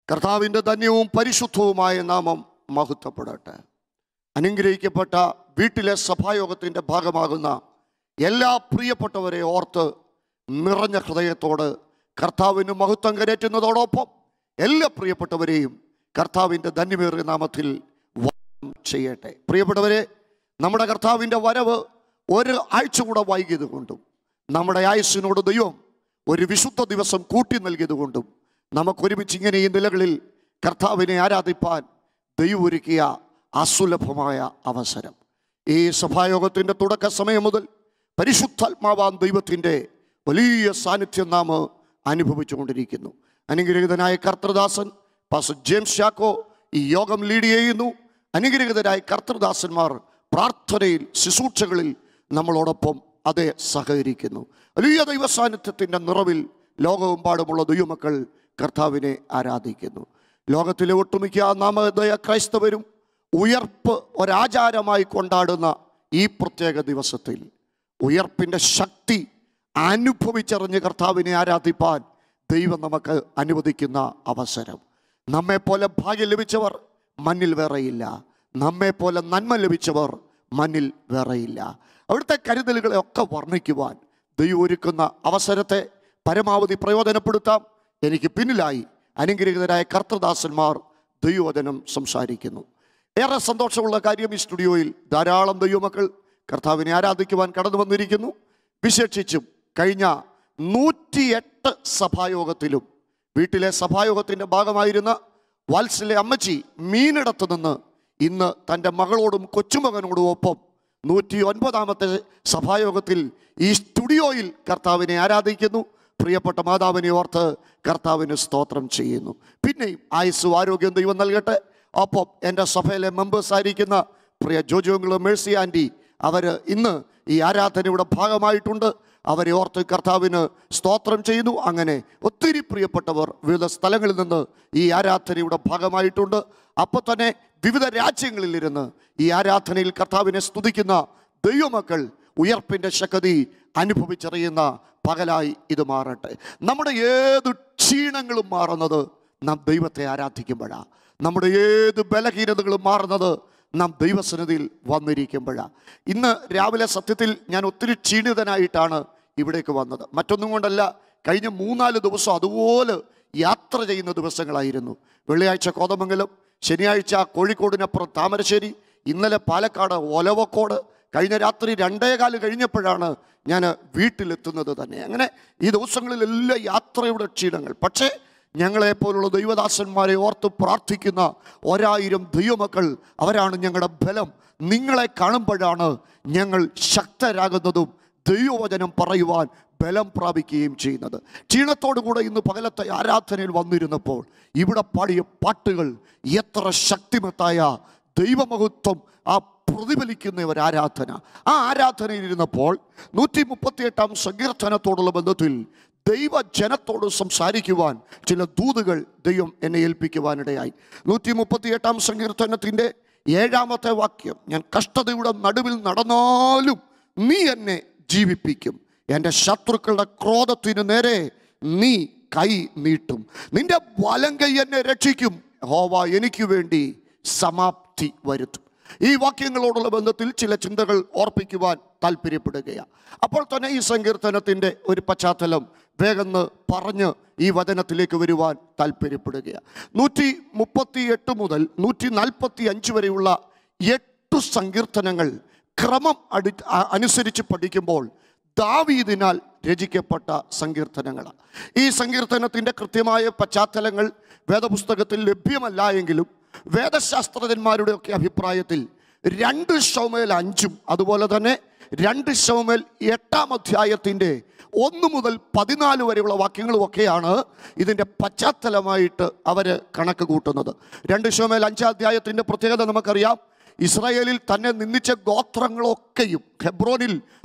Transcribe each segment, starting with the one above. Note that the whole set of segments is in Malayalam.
കർത്താവിൻ്റെ ധന്യവും പരിശുദ്ധവുമായ നാമം മഹത്വപ്പെടട്ടെ അനുഗ്രഹിക്കപ്പെട്ട വീട്ടിലെ സഭായോഗത്തിൻ്റെ ഭാഗമാകുന്ന എല്ലാ പ്രിയപ്പെട്ടവരെ ഓർത്ത് നിറഞ്ഞ ഹൃദയത്തോട് കർത്താവിന് മഹത്വം കരറ്റുന്നതോടൊപ്പം എല്ലാ പ്രിയപ്പെട്ടവരെയും കർത്താവിൻ്റെ ധന്യമേറിയ നാമത്തിൽ വന്ദനം ചെയ്യട്ടെ പ്രിയപ്പെട്ടവരെ നമ്മുടെ കർത്താവിൻ്റെ വരവ് ഒരു ആഴ്ച കൂടെ വൈകിയത് കൊണ്ടും നമ്മുടെ ആയുസ്സിനോട് ദൈവം ഒരു വിശുദ്ധ ദിവസം കൂട്ടി നൽകിയത് കൊണ്ടും നമുക്കൊരുമിച്ച് ഇങ്ങനെ ഈ നിലകളിൽ കർത്താവിനെ ആരാധിപ്പാൻ ദൈവം ഒരുക്കിയ അസുലഭമായ അവസരം ഈ സഭായോഗത്തിൻ്റെ തുടക്ക സമയം മുതൽ പരിശുദ്ധാത്മാവാൻ ദൈവത്തിൻ്റെ വലിയ സാന്നിധ്യം നാം അനുഭവിച്ചുകൊണ്ടിരിക്കുന്നു അനുഗ്രഹീതനായ കർത്തൃദാസൻ പാസ്റ്റർ ജെയിംസ് ചാക്കോ ഈ യോഗം ലീഡ് ചെയ്യുന്നു അനുഗ്രഹീതരായ കർത്തൃദാസന്മാർ പ്രാർത്ഥനയിൽ ശുശ്രൂഷകളിൽ നമ്മളോടൊപ്പം അതേ സഹകരിക്കുന്നു വലിയ ദൈവ സാന്നിധ്യത്തിൻ്റെ നിറവിൽ ലോകമെമ്പാടുമുള്ള ദൈവമക്കൾ കർത്താവിനെ ആരാധിക്കുന്നു ലോകത്തിലെ ഒട്ടുമിക്ക നാമധേയ ക്രൈസ്തവരും ഉയർപ്പ് ഒരാചാരമായി കൊണ്ടാടുന്ന ഈ പ്രത്യേക ദിവസത്തിൽ ഉയർപ്പിൻ്റെ ശക്തി അനുഭവിച്ചറിഞ്ഞ് കർത്താവിനെ ആരാധിപ്പാൻ ദൈവം നമുക്ക് അനുവദിക്കുന്ന അവസരം നമ്മെപ്പോലെ ഭാഗ്യം ലഭിച്ചവർ മണ്ണിൽ വേറെയില്ല നമ്മെപ്പോലെ നന്മ ലഭിച്ചവർ മണ്ണിൽ വേറെയില്ല അവിടുത്തെ കരുതലുകളെ ഒക്കെ വർണ്ണിക്കുവാൻ ദൈവം ഒരുക്കുന്ന അവസരത്തെ പരമാവധി പ്രയോജനപ്പെടുത്താം എനിക്ക് പിന്നിലായി അനുഗ്രഹീതരായ കർത്തദാസന്മാർ ദൈവവചനം സംസാരിക്കുന്നു ഏറെ സന്തോഷമുള്ള കാര്യം ഈ സ്റ്റുഡിയോയിൽ ധാരാളം ദൈവമക്കൾ കർത്താവിനെ ആരാധിക്കുവാൻ കടന്നു വന്നിരിക്കുന്നു വിശേഷിച്ചും കഴിഞ്ഞ നൂറ്റിയെട്ട് സഭായോഗത്തിലും വീട്ടിലെ സഭായോഗത്തിൻ്റെ ഭാഗമായിരുന്ന വാത്സല്യ അമ്മച്ചി മീനിടത്ത് നിന്ന് ഇന്ന് തൻ്റെ മകളോടും കൊച്ചുമകനോടും ഒപ്പം നൂറ്റി ഒൻപതാമത്തെ സഭായോഗത്തിൽ ഈ സ്റ്റുഡിയോയിൽ കർത്താവിനെ ആരാധിക്കുന്നു പ്രിയപ്പെട്ട മാതാവിനെ ഓർത്ത് കർത്താവിന് സ്തോത്രം ചെയ്യുന്നു പിന്നെയും ആയുസ്സും ആരോഗ്യം ദൈവം നൽകട്ടെ ഒപ്പം എൻ്റെ സഭയിലെ മെമ്പേഴ്സ് ആയിരിക്കുന്ന പ്രിയ ജോജോങ്ങളും മേഴ്സി ആൻറ്റി അവർ ഇന്ന് ഈ ആരാധനയുടെ ഭാഗമായിട്ടുണ്ട് അവരെ ഓർത്ത് കർത്താവിന് സ്തോത്രം ചെയ്യുന്നു അങ്ങനെ ഒത്തിരി പ്രിയപ്പെട്ടവർ വിവിധ സ്ഥലങ്ങളിൽ നിന്ന് ഈ ആരാധനയുടെ ഭാഗമായിട്ടുണ്ട് അപ്പോൾ തന്നെ വിവിധ രാജ്യങ്ങളിലിരുന്ന് ഈ ആരാധനയിൽ കർത്താവിനെ സ്തുതിക്കുന്ന ദൈവമക്കൾ ഉയർപ്പിൻ്റെ ശക്തി അനുഭവിച്ചറിയുന്ന പകലായി ഇത് മാറട്ടെ നമ്മുടെ ഏത് ക്ഷീണങ്ങളും മാറുന്നത് നാം ദൈവത്തെ ആരാധിക്കുമ്പോഴാണ് നമ്മുടെ ഏത് ബലഹീനതകളും മാറുന്നത് നാം ദൈവസന്നിധിയിൽ വന്നിരിക്കുമ്പോഴാണ് ഇന്ന് രാവിലെ സത്യത്തിൽ ഞാൻ ഒത്തിരി ക്ഷീണിതനായിട്ടാണ് ഇവിടേക്ക് വന്നത് മറ്റൊന്നും കൊണ്ടല്ല കഴിഞ്ഞ മൂന്നാല് ദിവസം അതുപോലെ യാത്ര ചെയ്യുന്ന ദിവസങ്ങളായിരുന്നു വെള്ളിയാഴ്ച കോതമംഗലം ശനിയാഴ്ച കോഴിക്കോടിനപ്പുറം താമരശ്ശേരി ഇന്നലെ പാലക്കാട് ഒലവക്കോട് കഴിഞ്ഞ രാത്രി രണ്ടേകാല് കഴിഞ്ഞപ്പോഴാണ് ഞാൻ വീട്ടിലെത്തുന്നത് തന്നെ അങ്ങനെ ഈ ദിവസങ്ങളിലെല്ലാം യാത്രയുടെ ക്ഷീണങ്ങൾ പക്ഷേ ഞങ്ങളെപ്പോലുള്ള ദൈവദാസന്മാരെ ഓർത്ത് പ്രാർത്ഥിക്കുന്ന ഒരായിരം ദൈവമക്കൾ അവരാണ് ഞങ്ങളുടെ ബലം നിങ്ങളെ കാണുമ്പോഴാണ് ഞങ്ങൾ ശക്തരാകുന്നതും ദൈവവചനം പറയുവാൻ ബലം പ്രാപിക്കുകയും ചെയ്യുന്നത് ക്ഷീണത്തോടു കൂടെ ഇന്ന് പകലത്തെ ആരാധനയിൽ വന്നിരുന്നപ്പോൾ ഇവിടെ പാടിയ പാട്ടുകൾ എത്ര ശക്തിമത്തായ ദൈവമഹത്വം ആ പ്രതിഫലിക്കുന്ന ഒരു ആരാധന ആ ആരാധനയിൽ ഇരുന്നപ്പോൾ നൂറ്റി മുപ്പത്തിയെട്ടാം സങ്കീർത്തനത്തോടുള്ള ബന്ധത്തിൽ ദൈവജനത്തോട് സംസാരിക്കുവാൻ ചില ദൂതുകൾ ദൈവം എന്നെ ഏൽപ്പിക്കുവാനിടയായി നൂറ്റി മുപ്പത്തിയെട്ടാം സങ്കീർത്തനത്തിൻ്റെ ഏഴാമത്തെ വാക്യം ഞാൻ കഷ്ടതയുടെ നടുവിൽ നടന്നാലും നീ എന്നെ ജീവിപ്പിക്കും എൻ്റെ ശത്രുക്കളുടെ ക്രോധത്തിന് നേരെ നീ കൈ നീട്ടും നിന്റെ വലം കൈ എന്നെ രക്ഷിക്കും ഹോവ എനിക്ക് വേണ്ടി സമാപ്തി വരുത്തും ഈ വാക്യങ്ങളോടുള്ള ബന്ധത്തിൽ ചില ചിന്തകൾ ഓർപ്പിക്കുവാൻ താല്പര്യപ്പെടുകയാണ് അപ്പോൾ തന്നെ ഈ സങ്കീർത്തനത്തിൻ്റെ ഒരു പശ്ചാത്തലം വേഗം പറഞ്ഞ് ഈ വചനത്തിലേക്ക് വരുവാൻ താല്പര്യപ്പെടുകയാണ് നൂറ്റി മുപ്പത്തി എട്ട് മുതൽ നൂറ്റി നാൽപ്പത്തി അഞ്ച് വരെയുള്ള എട്ടു സങ്കീർത്തനങ്ങൾ ക്രമം അടി അ- അനുസരിച്ച് പഠിക്കുമ്പോൾ ദാവീദിനാൽ രചിക്കപ്പെട്ട സങ്കീർത്തനങ്ങളാണ് ഈ സങ്കീർത്തനത്തിൻ്റെ കൃത്യമായ പശ്ചാത്തലങ്ങൾ വേദപുസ്തകത്തിൽ ലഭ്യമല്ല എങ്കിലും വേദശാസ്ത്രജ്ഞന്മാരുടെ ഒക്കെ അഭിപ്രായത്തിൽ രണ്ട് ഷൗമേൽ അഞ്ചും അതുപോലെ തന്നെ രണ്ട് ഷൗമേൽ എട്ടാം അധ്യായത്തിൻ്റെ ഒന്ന് മുതൽ പതിനാല് വരെയുള്ള വാക്യങ്ങളും ഒക്കെയാണ് ഇതിൻ്റെ പശ്ചാത്തലമായിട്ട് അവർ കണക്ക് കൂട്ടുന്നത് രണ്ട് ഷോമേൽ അഞ്ചാം അധ്യായത്തിൻ്റെ പ്രത്യേകത നമുക്കറിയാം ഇസ്രായേലിൽ തന്നെ നിന്ദിച്ച ഗോത്രങ്ങളൊക്കെയും ഹെബ്രോനിൽ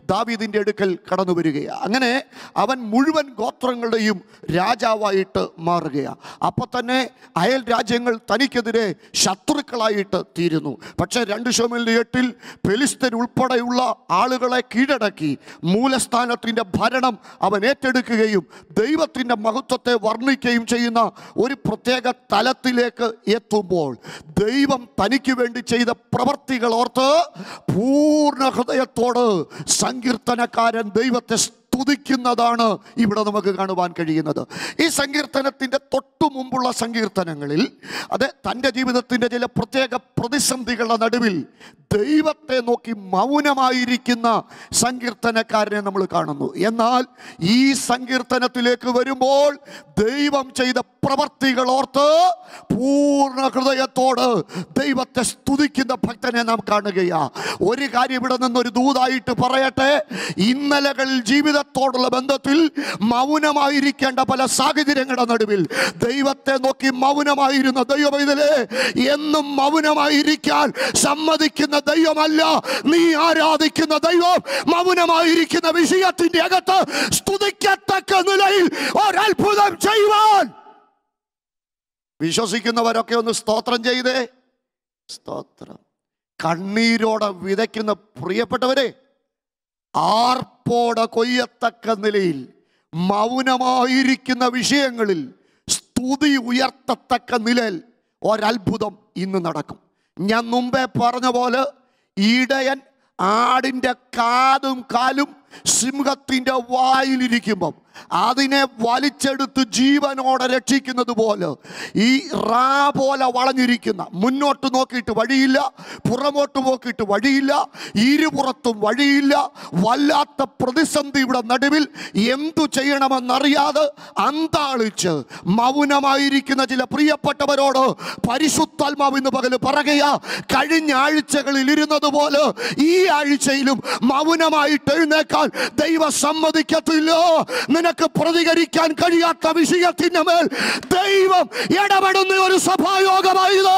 ദാവീദിൻ്റെ അടുക്കൽ കടന്നു വരികയാണ് അങ്ങനെ അവൻ മുഴുവൻ ഗോത്രങ്ങളുടെയും രാജാവായിട്ട് മാറുകയാണ് അപ്പോൾ തന്നെ അയൽ രാജ്യങ്ങൾ തനിക്കെതിരെ ശത്രുക്കളായിട്ട് തീരുന്നു പക്ഷേ രണ്ട് ശോമിൻ്റെ എട്ടിൽ പെലിസ്തൻ ഉൾപ്പെടെയുള്ള ആളുകളെ കീഴടക്കി മൂലസ്ഥാനത്തിൻ്റെ ഭരണം അവൻ ഏറ്റെടുക്കുകയും ദൈവത്തിൻ്റെ മഹത്വത്തെ വർണ്ണിക്കുകയും ചെയ്യുന്ന ഒരു പ്രത്യേക തലത്തിലേക്ക് എത്തുമ്പോൾ ദൈവം തനിക്ക് വേണ്ടി ചെയ്ത പ്രവർത്തികൾ ഓർത്ത് പൂർണ്ണ ഹൃദയത്തോട് സങ്കീർത്തനക്കാരൻ ദൈവത്തെ സ്തുതിക്കുന്നതാണ് ഇവിടെ നമുക്ക് കാണുവാൻ കഴിയുന്നത് ഈ സങ്കീർത്തനത്തിൻ്റെ തൊട്ടു മുമ്പുള്ള സങ്കീർത്തനങ്ങളിൽ അത് തൻ്റെ ജീവിതത്തിൻ്റെ ചില പ്രത്യേക പ്രതിസന്ധികളുടെ നടുവിൽ ദൈവത്തെ നോക്കി മൗനമായിരിക്കുന്ന സങ്കീർത്തനക്കാരനെ നമ്മൾ കാണുന്നു എന്നാൽ ഈ സങ്കീർത്തനത്തിലേക്ക് വരുമ്പോൾ ദൈവം ചെയ്ത പ്രവർത്തികൾ ഓർത്ത് പൂർണ്ണ ഹൃദയത്തോട് ദൈവത്തെ സ്തുതിക്കുന്ന ഭക്തനെ നാം കാണുകയാ ഒരു കാര്യം ഇവിടെ നിന്നൊരു ദൂതായിട്ട് പറയട്ടെ ഇന്നലകളിൽ ജീവിതത്തോടുള്ള ബന്ധത്തിൽ മൗനമായിരിക്കേണ്ട പല സാഹചര്യങ്ങളുടെ നടുവിൽ ദൈവത്തെ നോക്കി മൗനമായിരുന്ന ദൈവമൈതലേ എന്നും മൗനമായിരിക്കാൻ സമ്മതിക്കുന്ന ദൈവമല്ല നീ ആരാധിക്കുന്ന ദൈവം മൗനമായിരിക്കുന്ന വിഷയത്തിന്റെ അകത്ത് സ്തുതിക്കത്തക്ക നിലയിൽ ഒരത്ഭുതം ചെയ്യുവാൻ വിശ്വസിക്കുന്നവരൊക്കെ ഒന്ന് സ്തോത്രം ചെയ്തേ സ്തോത്രം കണ്ണീരോടെ വിതയ്ക്കുന്ന പ്രിയപ്പെട്ടവരെ ആർപ്പോടെ കൊയ്യത്തക്ക നിലയിൽ മൗനമായിരിക്കുന്ന വിഷയങ്ങളിൽ സ്തുതി ഉയർത്തത്തക്ക നിലയിൽ ഒരത്ഭുതം ഇന്ന് നടക്കും ഞാൻ മുമ്പേ പറഞ്ഞ പോലെ ഇടയൻ ആടിൻ്റെ കാതും കാലും സിംഹത്തിൻ്റെ വായിലിരിക്കുമ്പം അതിനെ വലിച്ചെടുത്ത് ജീവനോടെ രക്ഷിക്കുന്നത് പോലെ ഈ റാ പോലെ വളഞ്ഞിരിക്കുന്ന മുന്നോട്ട് നോക്കിയിട്ട് വഴിയില്ല പുറമോട്ട് നോക്കിയിട്ട് വഴിയില്ല ഇരുപുറത്തും വഴിയില്ല വല്ലാത്ത പ്രതിസന്ധിയുടെ നടുവിൽ എന്തു ചെയ്യണമെന്നറിയാതെ അന്താളിച്ച് മൗനമായിരിക്കുന്ന ചില പ്രിയപ്പെട്ടവരോട് പരിശുദ്ധാത്മാവ് ഇന്ന് പകല് പറയുക കഴിഞ്ഞ ആഴ്ചകളിൽ ഇരുന്നത് പോലെ ഈ ആഴ്ചയിലും മൗനമായിട്ട് എഴുന്നേക്കാൻ ദൈവം സമ്മതിക്കത്തില്ല നിനക്ക് പ്രതികരിക്കാൻ കഴിയാത്ത വിഷയത്തിന്റെ മേൽ ദൈവം ഇടപെടുന്ന ഒരു സഭായോഗമായത്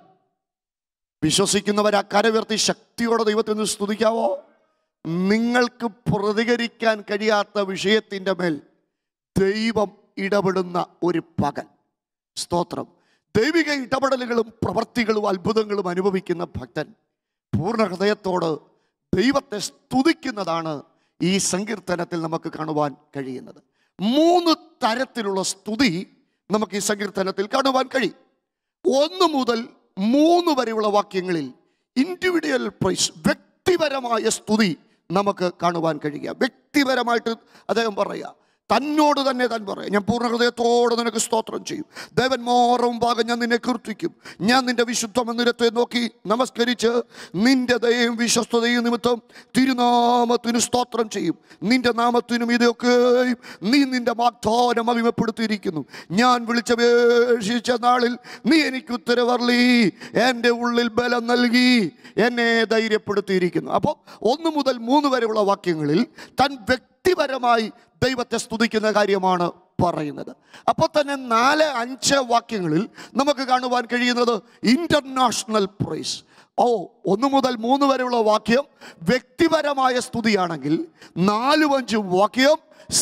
വിശ്വസിക്കുന്നവർ ആ കരവീർത്തി ശക്തിയോടെ ദൈവത്തിൽ നിന്ന് സ്തുതിക്കാവോ നിങ്ങൾക്ക് പ്രതികരിക്കാൻ കഴിയാത്ത വിഷയത്തിൻ്റെ മേൽ ദൈവം ഇടപെടുന്ന ഒരു പകൽ സ്തോത്രം ദൈവിക ഇടപെടലുകളും പ്രവർത്തികളും അത്ഭുതങ്ങളും അനുഭവിക്കുന്ന ഭക്തൻ പൂർണ്ണ ഹൃദയത്തോട് ദൈവത്തെ സ്തുതിക്കുന്നതാണ് ഈ സങ്കീർത്തനത്തിൽ നമുക്ക് കാണുവാൻ കഴിയുന്നത് മൂന്ന് തരത്തിലുള്ള സ്തുതി നമുക്ക് ഈ സങ്കീർത്തനത്തിൽ കാണുവാൻ കഴിയും ഒന്ന് മുതൽ മൂന്ന് വരെയുള്ള വാക്യങ്ങളിൽ ഇൻഡിവിജ്വൽ പ്രൈസ് വ്യക്തിപരമായ സ്തുതി നമുക്ക് കാണുവാൻ കഴിയുക വ്യക്തിപരമായിട്ട് അദ്ദേഹം പറയുക തന്നോട് തന്നെ താൻ പറയാം ഞാൻ പൂർണ്ണ ഹൃദയത്തോടെ നിനക്ക് സ്തോത്രം ചെയ്യും ദേവൻ മോറവും ഭാഗം ഞാൻ നിന്നെ കീർത്തിക്കും ഞാൻ നിന്റെ വിശുദ്ധ മന്ദിരത്തെ നോക്കി നമസ്കരിച്ച് നിന്റെ ദയയും വിശ്വസ്തതയും നിമിത്തം തിരുനാമത്തിന് സ്തോത്രം ചെയ്യും നിന്റെ നാമത്തിനും ഇതൊക്കെയും നീ നിന്റെ വാഗ്ദാനം മഹിമപ്പെടുത്തിയിരിക്കുന്നു ഞാൻ വിളിച്ചപേക്ഷിച്ച നാളിൽ നീ എനിക്ക് ഉത്തരവർലി എൻ്റെ ഉള്ളിൽ ബലം നൽകി എന്നെ ധൈര്യപ്പെടുത്തിയിരിക്കുന്നു അപ്പോൾ ഒന്ന് മുതൽ മൂന്ന് വരെയുള്ള വാക്യങ്ങളിൽ താൻ വ്യക്തിപരമായി ദൈവത്തെ സ്തുതിക്കുന്ന കാര്യമാണ് പറയുന്നത് അപ്പോൾ തന്നെ നാല് അഞ്ച് വാക്യങ്ങളിൽ നമുക്ക് കാണുവാൻ കഴിയുന്നത് ഇന്റർനാഷണൽ പ്രൈസ് ഓ ഒന്ന് മുതൽ മൂന്ന് വരെയുള്ള വാക്യം വ്യക്തിപരമായ സ്തുതിയാണെങ്കിൽ നാലും അഞ്ചും വാക്യം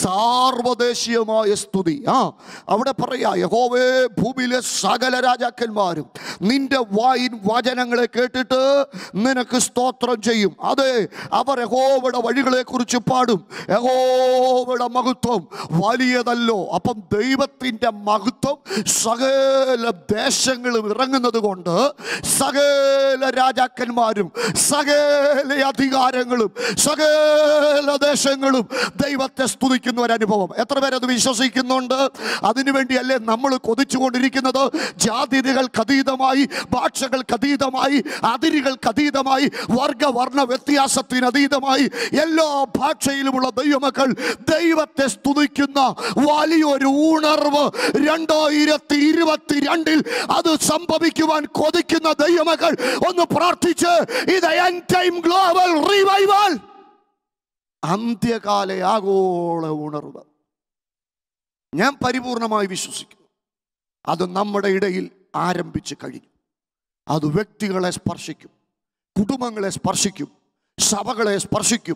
സാർവദേശീയമായ സ്തുതി ആ അവിടെ പറയാ യഹോവേ ഭൂമിയിലെ സകല രാജാക്കന്മാരും നിന്റെ വായിൻ വചനങ്ങളെ കേട്ടിട്ട് നിനക്ക് സ്തോത്രം ചെയ്യും അതെ അവർ യഹോവയുടെ വഴികളെ കുറിച്ച് പാടും യഹോവയുടെ മഹത്വം വലിയതല്ലോ അപ്പം ദൈവത്തിൻ്റെ മഹത്വം സകല ദേശങ്ങളും ഇറങ്ങുന്നത് കൊണ്ട് സകല രാജാക്കന്മാരും സകല അധികാരങ്ങളും സകല ദേശങ്ങളും ദൈവത്തെ സ്തുതിക്കുന്ന ഒരു അനുഭവം എത്ര പേരത് വിശ്വസിക്കുന്നുണ്ട് അതിനുവേണ്ടിയല്ലേ നമ്മൾ കൊതിച്ചുകൊണ്ടിരിക്കുന്നത് ജാതികൾക്ക് അതീതമായി ഭാഷകൾക്ക് അതീതമായി അതിരുകൾക്ക് അതീതമായി വർഗവർണ്ണ വ്യത്യാസത്തിന് അതീതമായി എല്ലാ ഭാഷയിലുമുള്ള ദൈവമക്കൾ ദൈവത്തെ സ്തുതിക്കുന്ന വലിയൊരു ഉണർവ് രണ്ടായിരത്തി ഇരുപത്തിരണ്ടിൽ അത് സംഭവിക്കുവാൻ കൊതിക്കുന്ന ദൈവമക്കൾ ഒന്ന് പ്രാർത്ഥിച്ച് ഇത് എൻ ടൈം ഗ്ലോബൽ റിവൈവൽ അന്ത്യകാല ആഗോള ഉണർവ് ഞാൻ പരിപൂർണമായി വിശ്വസിക്കുന്നു അത് നമ്മുടെ ഇടയിൽ ആരംഭിച്ച് കഴിഞ്ഞു അത് വ്യക്തികളെ സ്പർശിക്കും കുടുംബങ്ങളെ സ്പർശിക്കും സഭകളെ സ്പർശിക്കും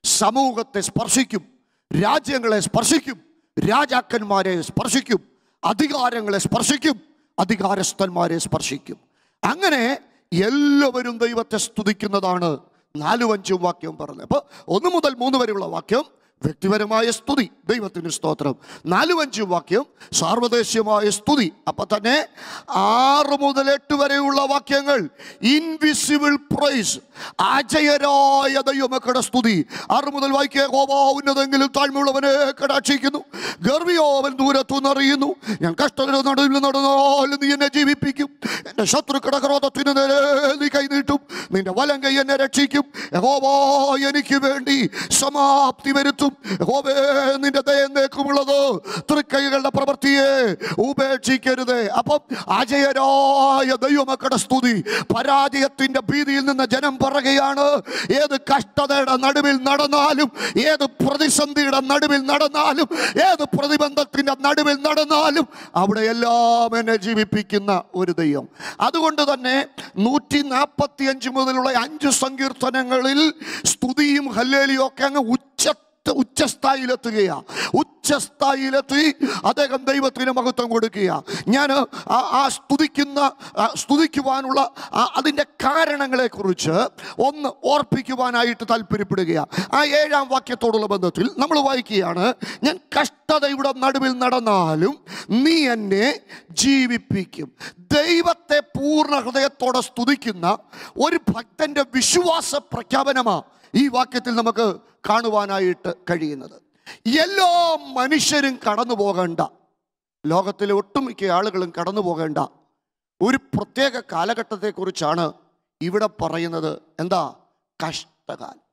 സമൂഹത്തെ സ്പർശിക്കും രാജ്യങ്ങളെ സ്പർശിക്കും രാജാക്കന്മാരെ സ്പർശിക്കും അധികാരങ്ങളെ സ്പർശിക്കും അധികാരസ്ഥന്മാരെ സ്പർശിക്കും അങ്ങനെ എല്ലാവരും ദൈവത്തെ സ്തുതിക്കുന്നതാണ് നാലും അഞ്ചും വാക്യം പറഞ്ഞത് അപ്പോൾ ഒന്ന് മുതൽ മൂന്ന് വരെയുള്ള വാക്യം വ്യക്തിപരമായ സ്തുതി ദൈവത്തിന് സ്തോത്രം നാലും അഞ്ചും വാക്യം സാർവദേശീയമായ സ്തുതി അപ്പൊ തന്നെ ആറ് മുതൽ എട്ട് വരെയുള്ള വാക്യങ്ങൾ ഇൻവിസിബിൾ പ്രൈസ് അജയരായ ദൈവമക്കളുടെ സ്തുതി ആറ് മുതൽ വായിക്കുക കോപാ ഉന്നതെങ്കിലും താഴ്മയുള്ളവനെ കടാക്ഷിക്കുന്നു ഗർവിയോ അവൻ ദൂരത്തു നിന്നറിയുന്നു ഞാൻ കഷ്ടത്തിന് നടുവിൽ നടന്നാലും നീ എന്നെ ജീവിപ്പിക്കും എന്റെ ശത്രുക്കളുടെ ക്രോധത്തിന് നേരെ നീ കൈനീട്ടും നിന്റെ വലം കൈ എന്നെ രക്ഷിക്കും യഹോവா എനിക്ക് വേണ്ടി സമാപ്തി വരുത്തും യഹോവേ നിന്റെ ദയന്നേക്കുമുള്ളത് തൃക്കൈകളുടെ പ്രവൃത്തിയെ ഉപേക്ഷിക്കരുത് അപ്പം അജയരായ ദൈവമക്കളുടെ സ്തുതി പരാജയത്തിന്റെ ഭീതിയിൽ നിന്ന് ജനം പറയുകയാണ് ഏത് കഷ്ടതയുടെ നടുവിൽ നടന്നാലും ഏത് പ്രതിസന്ധിയുടെ നടുവിൽ നടന്നാലും ഏത് പ്രതിബന്ധത്തിന്റെ നടുവിൽ നടന്നാലും അവിടെ എല്ലാം എന്നെ ജീവിപ്പിക്കുന്ന ഒരു ദൈവം അതുകൊണ്ട് തന്നെ നൂറ്റി നാൽപ്പത്തി അഞ്ച് മുതലുള്ള അഞ്ച് സങ്കീർത്തനങ്ങളിൽ സ്തുതിയും ഹല്ലേലിയും ഒക്കെ അങ്ങ് ഉച്ച ഉച്ചസ്ഥായിലെത്തുകയാ ഉച്ചസ്ഥായിലെത്തി അദ്ദേഹം ദൈവത്തിന് മഹത്വം കൊടുക്കുക ഞാൻ ആ- ആ സ്തുതിക്കുന്ന ആ സ്തുതിക്കുവാനുള്ള ആ അതിൻ്റെ കാരണങ്ങളെക്കുറിച്ച് ഒന്ന് ഓർപ്പിക്കുവാനായിട്ട് താല്പര്യപ്പെടുകയാണ് ആ ഏഴാം വാക്യത്തോടുള്ള ബന്ധത്തിൽ നമ്മൾ വായിക്കുകയാണ് ഞാൻ കഷ്ടതയുടെ നടുവിൽ നടന്നാലും നീ എന്നെ ജീവിപ്പിക്കും ദൈവത്തെ പൂർണ്ണ ഹൃദയത്തോടെ സ്തുതിക്കുന്ന ഒരു ഭക്തന്റെ വിശ്വാസ പ്രഖ്യാപനമാണ് ഈ വാക്യത്തിൽ നമുക്ക് കാണുവാനായിട്ട് കഴിയുന്നത് എല്ലാ മനുഷ്യരും കടന്നു പോകേണ്ട ലോകത്തിലെ ഒട്ടുമിക്ക ആളുകളും കടന്നു പോകേണ്ട ഒരു പ്രത്യേക കാലഘട്ടത്തെക്കുറിച്ചാണ് ഇവിടെ പറയുന്നത് എന്താ കഷ്ടകാലം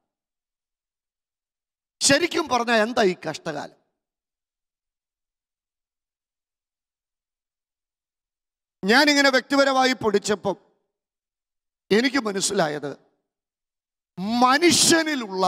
ശരിക്കും പറഞ്ഞാൽ എന്താ ഈ കഷ്ടകാലം ഞാനിങ്ങനെ വ്യക്തിപരമായി പഠിച്ചപ്പം എനിക്ക് മനസ്സിലായത് മനുഷ്യനിലുള്ള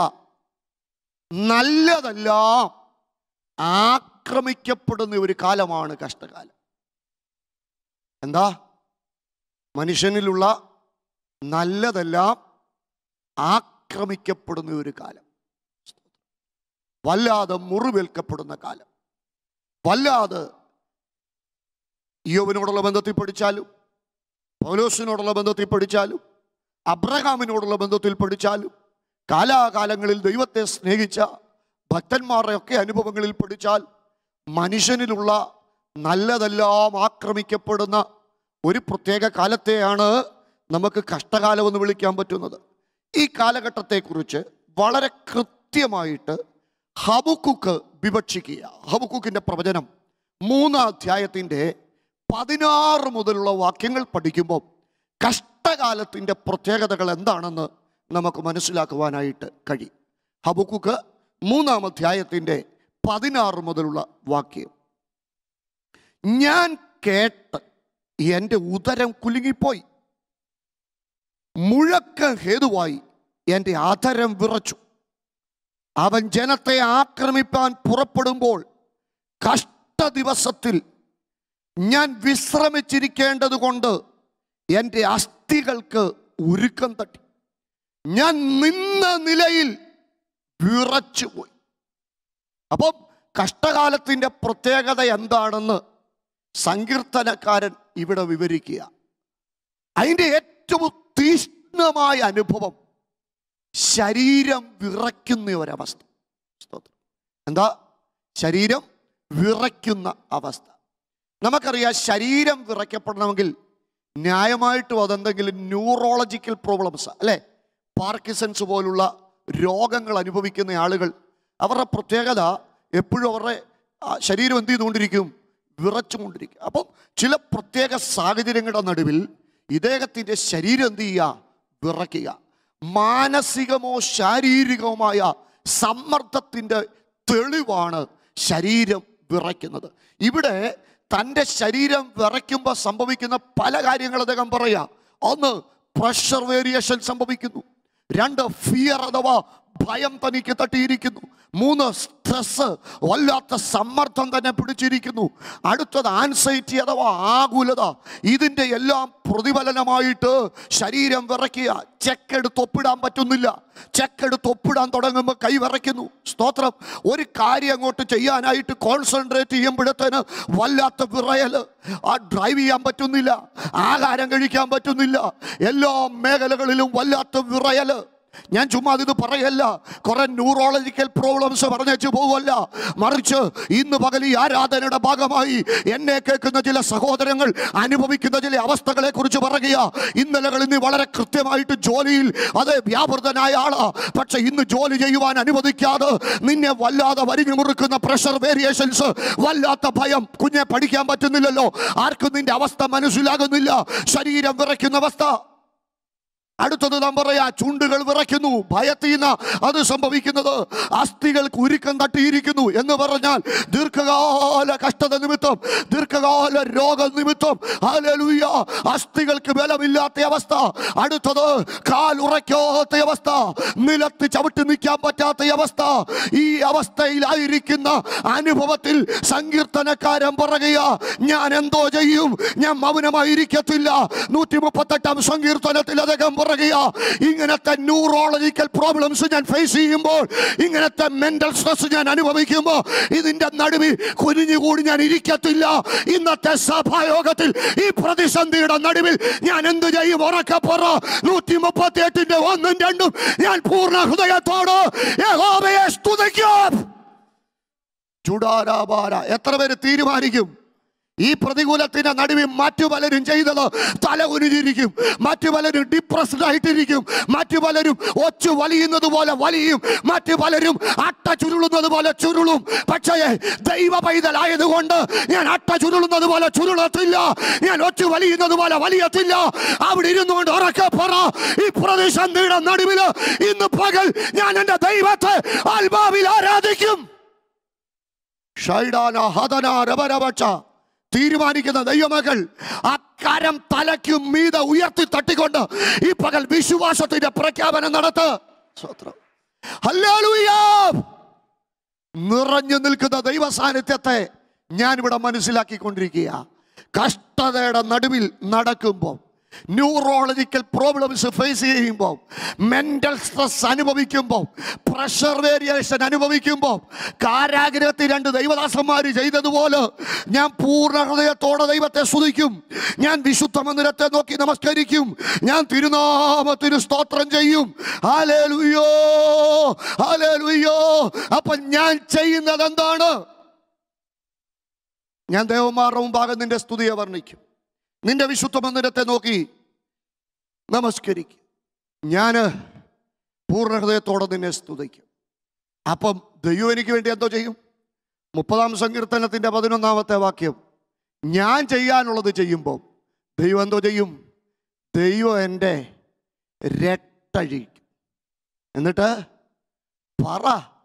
നല്ലതെല്ലാം ആക്രമിക്കപ്പെടുന്ന ഒരു കാലമാണ് കഷ്ടകാലം എന്താ മനുഷ്യനിലുള്ള നല്ലതെല്ലാം ആക്രമിക്കപ്പെടുന്ന ഒരു കാലം വല്ലാതെ മുറിവേൽക്കപ്പെടുന്ന കാലം വല്ലാതെ യോവനോടുള്ള ബന്ധത്തിൽ പഠിച്ചാലും പൗലോസിനോടുള്ള ബന്ധത്തിൽ പഠിച്ചാലും അബ്രഹാമിനോടുള്ള ബന്ധത്തിൽ പഠിച്ചാലും കാലാകാലങ്ങളിൽ ദൈവത്തെ സ്നേഹിച്ച ഭക്തന്മാരുടെ ഒക്കെ അനുഭവങ്ങളിൽ പഠിച്ചാൽ മനുഷ്യനിലുള്ള നല്ലതെല്ലാം ആക്രമിക്കപ്പെടുന്ന ഒരു പ്രത്യേക കാലത്തെയാണ് നമുക്ക് കഷ്ടകാലം എന്ന് വിളിക്കാൻ പറ്റുന്നത് ഈ കാലഘട്ടത്തെക്കുറിച്ച് വളരെ കൃത്യമായിട്ട് ഹബുക്കുക്ക് വിവക്ഷിക്കുക ഹബുക്കുക്കിൻ്റെ പ്രവചനം മൂന്നാം അധ്യായത്തിൻ്റെ പതിനാറ് മുതലുള്ള വാക്യങ്ങൾ പഠിക്കുമ്പോൾ കഷ്ടകാലത്തിൻ്റെ പ്രത്യേകതകൾ എന്താണെന്ന് നമുക്ക് മനസ്സിലാക്കുവാനായിട്ട് കഴിയും ഹബുക്കുക്ക് മൂന്നാം അധ്യായത്തിൻ്റെ പതിനാറ് മുതലുള്ള വാക്യം ഞാൻ കേട്ട് എൻ്റെ ഉദരം കുലുങ്ങിപ്പോയി മുഴക്ക ഹേതുവായി എൻ്റെ അധരം വിറച്ചു അവൻ ജനത്തെ ആക്രമിപ്പാൻ പുറപ്പെടുമ്പോൾ കഷ്ട ദിവസത്തിൽ ഞാൻ വിശ്രമിച്ചിരിക്കേണ്ടത് കൊണ്ട് എൻ്റെ അസ്ഥികൾക്ക് ഉരുക്കം തട്ടി ഞാൻ നിന്ന നിലയിൽ വിറച്ചുപോയി അപ്പം കഷ്ടകാലത്തിൻ്റെ പ്രത്യേകത എന്താണെന്ന് സങ്കീർത്തനക്കാരൻ ഇവിടെ വിവരിക്കുക അതിൻ്റെ ഏറ്റവും തീഷ്ണമായ അനുഭവം ശരീരം വിറയ്ക്കുന്ന ഒരവസ്ഥ സ്തോത്രം. എന്താ ശരീരം വിറയ്ക്കുന്ന അവസ്ഥ നമുക്കറിയാം ശരീരം വിറയ്ക്കപ്പെടണമെങ്കിൽ ന്യായമായിട്ടും അതെന്തെങ്കിലും ന്യൂറോളജിക്കൽ പ്രോബ്ലംസ് അല്ലേ പാർക്കിസൺസ് പോലുള്ള രോഗങ്ങൾ അനുഭവിക്കുന്ന ആളുകൾ അവരുടെ പ്രത്യേകത എപ്പോഴും അവരുടെ ആ, ശരീരം എന്ത് ചെയ്തുകൊണ്ടിരിക്കും വിറച്ചുകൊണ്ടിരിക്കും അപ്പം ചില പ്രത്യേക സാഹചര്യങ്ങളുടെ നടുവിൽ ഇദ്ദേഹത്തിൻ്റെ ശരീരം എന്ത് ചെയ്യുക വിറയ്ക്കുക മാനസികമോ ശാരീരികവുമായ സമ്മർദ്ദത്തിൻ്റെ തെളിവാണ് ശരീരം വിറയ്ക്കുന്നത് ഇവിടെ തൻ്റെ ശരീരം വിറയ്ക്കുമ്പോൾ സംഭവിക്കുന്ന പല കാര്യങ്ങൾ അദ്ദേഹം പറയാം ഒന്ന് പ്രഷർ വേരിയേഷൻ സംഭവിക്കുന്നു രണ്ട് ഫിയർ അഥവാ ഭയം തനിക്ക് തട്ടിയിരിക്കുന്നു മൂന്ന് സ്ട്രെസ് വല്ലാത്ത സമ്മർദ്ദം തന്നെ പിടിച്ചിരിക്കുന്നു അടുത്തത് ആൻസൈറ്റി അഥവാ ആകുലത ഇതിൻ്റെ എല്ലാം പ്രതിഫലനമായിട്ട് ശരീരം വിറയ്ക്കുക ചെക്കെടുത്ത് ഒപ്പിടാൻ പറ്റുന്നില്ല ചെക്കെടുത്ത് ഒപ്പിടാൻ തുടങ്ങുമ്പോൾ കൈ വിറയ്ക്കുന്നു സ്തോത്രം ഒരു കാര്യം അങ്ങോട്ട് ചെയ്യാനായിട്ട് കോൺസെൻട്രേറ്റ് ചെയ്യുമ്പോഴത്തേന് വല്ലാത്ത വിറയൽ ആ ഡ്രൈവ് ചെയ്യാൻ പറ്റുന്നില്ല ആഹാരം കഴിക്കാൻ പറ്റുന്നില്ല എല്ലാ മേഖലകളിലും വല്ലാത്ത വിറയൽ ഞാൻ ചുമ്മാ ഇത് പറയല്ല കുറെ ന്യൂറോളജിക്കൽ പ്രോബ്ലംസ് പറഞ്ഞേച്ച് പോവല്ല മറിച്ച് ഇന്ന് പകൽ ഈ ആരാധനയുടെ ഭാഗമായി എന്നെ കേൾക്കുന്ന ചില സഹോദരങ്ങൾ അനുഭവിക്കുന്ന ചില അവസ്ഥകളെ കുറിച്ച് പറയുക ഇന്നലകൾ ഇന്ന് വളരെ കൃത്യമായിട്ട് ജോലിയിൽ അത് വ്യാപൃതനായ ആളാ പക്ഷെ ഇന്ന് ജോലി ചെയ്യുവാൻ അനുവദിക്കാതെ നിന്നെ വല്ലാതെ വരിഞ്ഞു മുറുക്കുന്ന പ്രഷർ വേരിയേഷൻസ് വല്ലാത്ത ഭയം കുഞ്ഞെ പഠിക്കാൻ പറ്റുന്നില്ലല്ലോ ആർക്കും നിന്റെ അവസ്ഥ മനസ്സിലാകുന്നില്ല ശരീരം വിറയ്ക്കുന്ന അവസ്ഥ അടുത്തത് നാം പറയാ ചുണ്ടുകൾ വിറയ്ക്കുന്നു ഭയത്തീന അത് സംഭവിക്കുന്നത് അസ്ഥികൾക്ക് ഉരുക്കം തട്ടിയിരിക്കുന്നു എന്ന് പറഞ്ഞാൽ ദീർഘകാല കഷ്ടത നിമിത്തം ദീർഘകാല രോഗ നിമിത്തം ഹല്ലേലൂയ അസ്ഥികൾക്ക് ബലമില്ലാത്ത അവസ്ഥ അടുത്തത് കാൽ ഉറയ്ക്കാത്ത അവസ്ഥ നിലത്ത് ചവിട്ടി നിൽക്കാൻ പറ്റാത്ത അവസ്ഥ ഈ അവസ്ഥയിലായിരിക്കുന്ന അനുഭവത്തിൽ സങ്കീർത്തനക്കാരൻ പറയുക ഞാൻ എന്തോ ചെയ്യും ഞാൻ മൗനമായിരിക്കത്തില്ല നൂറ്റി മുപ്പത്തെട്ടാം സങ്കീർത്തനത്തിൽ അദ്ദേഹം പറയുക ഇങ്ങനത്തെ ന്യൂറോളജിക്കൽ പ്രോബ്ലംസ് ഞാൻ ഫേസ് ചെയ്യുമ്പോൾ ഇങ്ങനത്തെ മെന്റൽ സ്ട്രെസ് ഞാൻ അനുഭവിക്കുമ്പോൾ ഇതിന്റെ നടുവിൽ കുനിഞ്ഞുകൂടി ഞാൻ ഇരിക്കത്തില്ല ഇന്നത്തെ സഭായോഗത്തിൽ ഈ പ്രതിസന്ധിയുടെ നടുവിൽ ഞാൻ എന്ത് ചെയ്യും ഉറക്കെ പറ നൂറ്റി മുപ്പത്തി എട്ടിന്റെ ഒന്നും രണ്ടും ഞാൻ പൂർണ്ണ ഹൃദയത്തോട് യഹോവയെ സ്തുതിക്കും ചുടാരാപാര എത്ര പേര് തീരുമാനിക്കും ഈ പ്രതികൂലത്തിന്റെ നടുവിൽ മറ്റു പലരും ചെയ്തത് തല ഉരുതിരിക്കും മറ്റു പലരും ഡിപ്രസ്ഡ് ആയിട്ടിരിക്കും മറ്റു പലരും ഒച്ചു വലിയുന്നത് പോലെ വലിയും മറ്റു പലരും അട്ട ചുരുളുന്നത് പോലെ ചുരുളും പക്ഷേ ദൈവ പൈതലായതുകൊണ്ട് ഞാൻ അട്ട ചുരുളുന്നത് പോലെ ചുരുളത്തില്ല ഞാൻ ഒച്ചു വലിയുന്നത് പോലെ വലിയത്തില്ല അവിടെ ഇരുന്നുകൊണ്ട് ഉറക്കെ പറ ഈ പ്രതിസന്ധിയുടെ നടുവിൽ ഇന്ന് പകൽ ഞാൻ എൻ്റെ ദൈവത്തെ ആത്മാവിൽ ആരാധിക്കും ഷൈഡാന ഹതന രവരവച്ച തീരുമാനിക്കുന്ന ദൈവമകൾ ആ കരം തലയ്ക്കും മീത ഉയർത്തി തട്ടിക്കൊണ്ട് ഈ പകൽ വിശ്വാസത്തിന്റെ പ്രഖ്യാപനം നടത്ത് സ്തോത്രം. ഹല്ലേലൂയ. നിറഞ്ഞു നിൽക്കുന്ന ദൈവ സാന്നിധ്യത്തെ ഞാനിവിടെ മനസ്സിലാക്കിക്കൊണ്ടിരിക്കുക കഷ്ടതയുടെ നടുവിൽ നടക്കുമ്പോൾ ന്യൂറോളജിക്കൽ പ്രോബ്ലംസ് ഫേസ് ചെയ്യുമ്പോൾ മെന്റൽ സ്ട്രെസ് അനുഭവിക്കുമ്പോൾ പ്രഷർ വേരിയേഷൻ അനുഭവിക്കുമ്പോൾ കാരാഗ്രഹത്തിൽ രണ്ട് ദൈവദാസന്മാർ ചെയ്തതുപോലെ ഞാൻ പൂർണ്ണ ഹൃദയത്തോടെ ദൈവത്തെ സ്തുതിക്കും ഞാൻ വിശുദ്ധ മന്ദിരത്തെ നോക്കി നമസ്കരിക്കും ഞാൻ തിരുനാമത്തിന് സ്തോത്രം ചെയ്യും ഹാലേലുയ്യോ ഹാലേലുയ്യോ അപ്പൊ ഞാൻ ചെയ്യുന്നത് എന്താണ് ഞാൻ ദേവന്മാരുടെ മുമ്പാകെ നിന്റെ സ്തുതിയെ വർണ്ണിക്കും നിന്റെ വിശുദ്ധ മന്ദിരത്തെ നോക്കി നമസ്കരിക്കും ഞാൻ പൂർണ്ണ ഹൃദയത്തോടെ നിന്നെ സ്തുതിക്കും അപ്പം ദൈവം എനിക്ക് വേണ്ടി എന്തോ ചെയ്യും മുപ്പതാം സങ്കീർത്തനത്തിൻ്റെ പതിനൊന്നാമത്തെ വാക്യം ഞാൻ ചെയ്യാനുള്ളത് ചെയ്യുമ്പോൾ ദൈവം എന്തോ ചെയ്യും ദൈവം എൻ്റെ രട്ടഴിക്കും എന്നിട്ട് പറ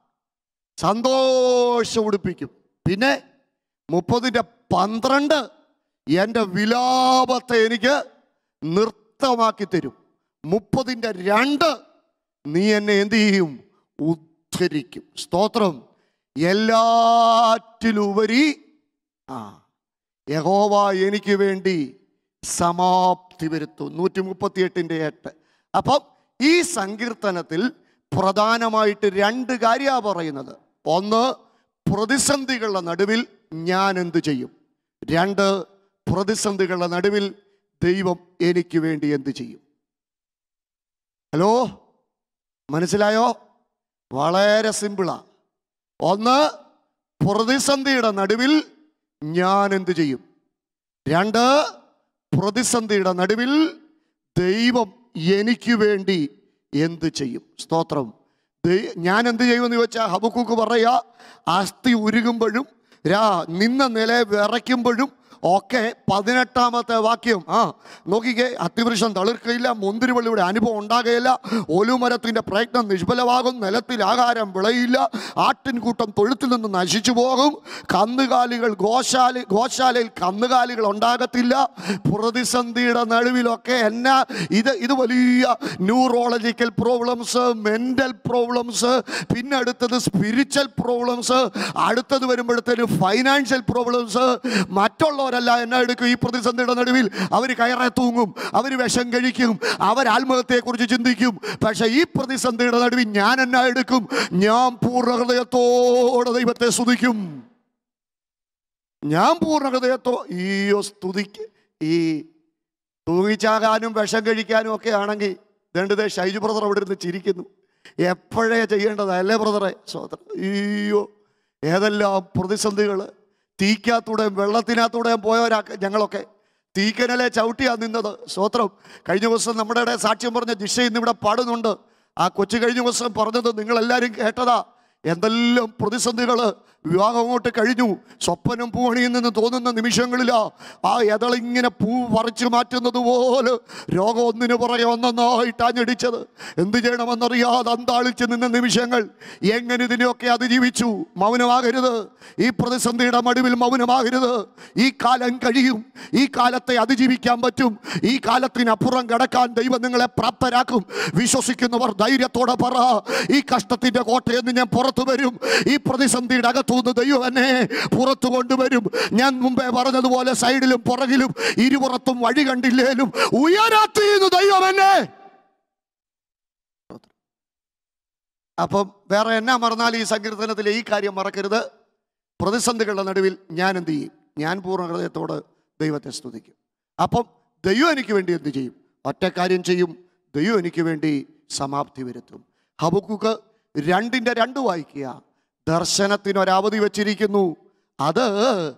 സന്തോഷം ഉടുപ്പിക്കും പിന്നെ മുപ്പതിൻ്റെ പന്ത്രണ്ട് എൻ്റെ വിലാപത്തെ എനിക്ക് നൃത്തമാക്കി തരും മുപ്പതിൻ്റെ രണ്ട് നീ എന്നെ എന്ത് ചെയ്യും ഉദ്ധരിക്കും സ്തോത്രം എല്ലാറ്റിലുപരി ആ യഹോവ എനിക്ക് വേണ്ടി സമാപ്തി വരുത്തും നൂറ്റി മുപ്പത്തി എട്ടിൻ്റെ എട്ട് അപ്പം ഈ സങ്കീർത്തനത്തിൽ പ്രധാനമായിട്ട് രണ്ട് കാര്യമാണ് പറയുന്നത് ഒന്ന് പ്രതിസന്ധികളുടെ നടുവിൽ ഞാൻ എന്ത് ചെയ്യും രണ്ട് പ്രതിസന്ധികളുടെ നടുവിൽ ദൈവം എനിക്ക് വേണ്ടി എന്ത് ചെയ്യും ഹലോ മനസ്സിലായോ വളരെ സിമ്പിളാ ഒന്ന് പ്രതിസന്ധിയുടെ നടുവിൽ ഞാൻ എന്ത് ചെയ്യും രണ്ട് പ്രതിസന്ധിയുടെ നടുവിൽ ദൈവം എനിക്ക് വേണ്ടി എന്ത് ചെയ്യും സ്തോത്രം ദൈ- ഞാൻ എന്ത് ചെയ്യുമെന്ന് ചോദിച്ചാൽ ഹബക്കൂക്ക് പറയുക അസ്ഥി ഉരുകുമ്പോഴും രാ നിന്ന നില വിറയ്ക്കുമ്പോഴും ഒക്കെ പതിനെട്ടാമത്തെ വാക്യം ആ നോക്കിക്കേ അത്തിവൃക്ഷം തളിർക്കയില്ല മുന്തിരിവള്ളിയുടെ അനുഭവം ഉണ്ടാകുകയില്ല ഒലുമരത്തിന്റെ പ്രയത്നം നിഷ്ഫലമാകും നിലത്തിൽ ആഹാരം വിളയില്ല ആട്ടിൻകൂട്ടം തൊഴുത്തിൽ നിന്ന് നശിച്ചു പോകും കന്നുകാലികൾ ഗോശാല ഗോശാലയിൽ കന്നുകാലികൾ ഉണ്ടാകത്തില്ല പ്രതിസന്ധിയുടെ നടുവിലൊക്കെ എന്നാ ഇത് ഇത് വലിയ ന്യൂറോളജിക്കൽ പ്രോബ്ലംസ് മെന്റൽ പ്രോബ്ലംസ് പിന്നെ അടുത്തത് സ്പിരിച്വൽ പ്രോബ്ലംസ് അടുത്തത് വരുമ്പോഴത്തേന് ഫൈനാൻഷ്യൽ പ്രോബ്ലംസ് മറ്റുള്ളവരല്ല എന്നാ എടുക്കും ഈ പ്രതിസന്ധിയുടെ നടുവിൽ അവർ കയറെ തൂങ്ങും അവർ വിഷം കഴിക്കും അവർ ആത്മഹത്യയെക്കുറിച്ച് ചിന്തിക്കും പക്ഷേ ഈ പ്രതിസന്ധിയുടെ നടുവിൽ ഞാൻ എന്നാ എടുക്കും ഞാൻ പൂർണ്ണ ഹൃദയത്തോടെ ദൈവത്തെ സ്തുതിക്കും ഞാൻ പൂർണ്ണ ഹൃദയത്തോ ഈ സ്തുതിക്ക് ഈ തൂങ്ങിച്ചാകാനും വിഷം കഴിക്കാനും ഒക്കെ ആണെങ്കിൽ ദണ്ടത് ഷൈജു ബ്രദർ അവിടെ ഇരുന്ന് ചിരിക്കുന്നു എപ്പോഴേ ചെയ്യേണ്ടതല്ലേ ബ്രദറെ സ്വതന്ത്രം അയ്യോ ഏതെല്ലാം പ്രതിസന്ധികൾ തീക്കകത്തൂടെയും വെള്ളത്തിനകത്തൂടെയും പോയവരാ ഞങ്ങളൊക്കെ തീക്കനലെ ചവിട്ടിയാ നിന്നത് സ്വത്രം കഴിഞ്ഞ ദിവസം നമ്മുടെ ഇടയിൽ സാക്ഷ്യം പറഞ്ഞ ദിശ ഇന്നിവിടെ പാടുന്നുണ്ട് ആ കൊച്ചു കഴിഞ്ഞ ദിവസം പറഞ്ഞത് നിങ്ങളെല്ലാവരും കേട്ടതാ എന്തെല്ലാം പ്രതിസന്ധികൾ വിവാഹം അങ്ങോട്ട് കഴിഞ്ഞു സ്വപ്നം പൂവണിയിൽ നിന്ന് തോന്നുന്ന നിമിഷങ്ങളിലാ ആ എതളിങ്ങനെ പൂ പറിച്ചു മാറ്റുന്നത് പോലെ രോഗം ഒന്നിനു പുറകെ ഒന്നൊന്നായിട്ടാ ഞെടിച്ചത് എന്ത് ചെയ്യണമെന്നറിയാതെ അന്താളിച്ച് നിന്ന നിമിഷങ്ങൾ എങ്ങനെ ഇതിനെയൊക്കെ അതിജീവിച്ചു മൗനമാകരുത് ഈ പ്രതിസന്ധിയുടെ മടുവിൽ മൗനമാകരുത് ഈ കാലം കഴിയും ഈ കാലത്തെ അതിജീവിക്കാൻ പറ്റും ഈ കാലത്തിനപ്പുറം കടക്കാൻ ദൈവം നിങ്ങളെ പ്രാപ്തരാക്കും വിശ്വസിക്കുന്നവർ ധൈര്യത്തോടെ പറ ഈ കഷ്ടത്തിന്റെ കോട്ടയിൽ നിന്ന് ഞാൻ പുറത്തു വരും ഈ പ്രതിസന്ധിയുടെ അകത്തുനിന്ന് ദൈവം എന്നെ പുറത്തു കൊണ്ടുവരും ഞാൻ മുമ്പേ പറഞ്ഞതുപോലെ സൈഡിലും പുറകിലും ഇരുപുറത്തും വഴി കണ്ടില്ലേലും ഉയരാത്തിന്ന് ദൈവം എന്നെ അപ്പം വേറെ എന്നാ മറന്നാൽ ഈ സങ്കീർത്തനത്തിലെ ഈ കാര്യം മറക്കരുത് പ്രതിസന്ധികളുടെ നടുവിൽ ഞാൻ എന്ത് ചെയ്യും ഞാൻ പൂർണ്ണ ഹൃദയത്തോട് ദൈവത്തെ സ്തുതിക്കും അപ്പം ദൈവം എനിക്ക് വേണ്ടി എന്ത് ചെയ്യും ഒറ്റ കാര്യം ചെയ്യും ദൈവം എനിക്ക് വേണ്ടി സമാപ്തി വരുത്തും ഹബക്കുക്ക് രണ്ടിൻ്റെ രണ്ട് വായിക്കുക ദർശനത്തിന് ഒരവധി വച്ചിരിക്കുന്നു അത്